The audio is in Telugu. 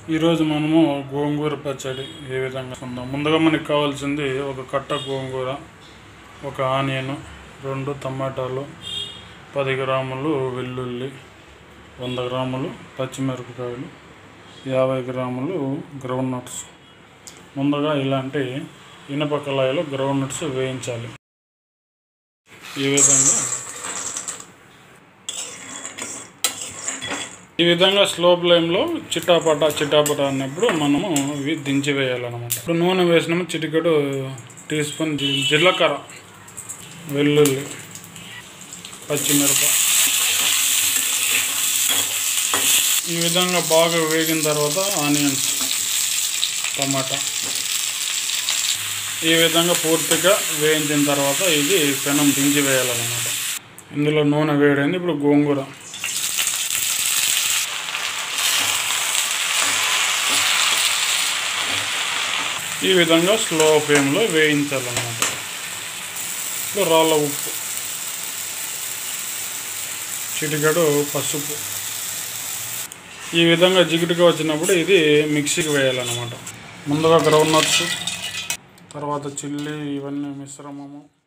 ఈరోజు మనము గోంగూర పచ్చడి ఏ విధంగా ఉందాం ముందుగా మనకి కావాల్సింది ఒక కట్ట గోంగూర ఒక ఆనియన్ రెండు టమాటాలు పది గ్రాములు వెల్లుల్లి వంద గ్రాములు పచ్చిమిరపకాయలు యాభై గ్రాములు గ్రౌండ్ నట్స్ ముందుగా ఇలాంటి ఇనప కళాయిలో గ్రౌండ్ నట్స్ వేయించాలి ఈ విధంగా ఈ విధంగా స్లో ఫ్లేమ్లో చిటాపట చిటాపట అన్నప్పుడు మనము ఇవి దించి వేయాలన్నమాట ఇప్పుడు నూనె వేసినాము చిటికెడు టీ స్పూన్ జీ- జీలకర్ర వెల్లుల్లి పచ్చిమిరప ఈ విధంగా బాగా వేగిన తర్వాత ఆనియన్స్ టమాటా ఈ విధంగా పూర్తిగా వేయించిన తర్వాత ఇది పెనం దించి వేయాలన్నమాట ఇందులో నూనె వేడైంది ఇప్పుడు గోంగూర ఈ విధంగా స్లో ఫ్లేమ్లో వేయించాలన్నమాట ఇప్పుడు రాళ్ళ ఉప్పు చిటికెడు పసుపు ఈ విధంగా జిగుటుగా వచ్చినప్పుడు ఇది మిక్సీకి వేయాలన్నమాట ముందుగా గ్రౌండ్ నట్స్ తర్వాత చిల్లీ ఇవన్నీ మిశ్రమము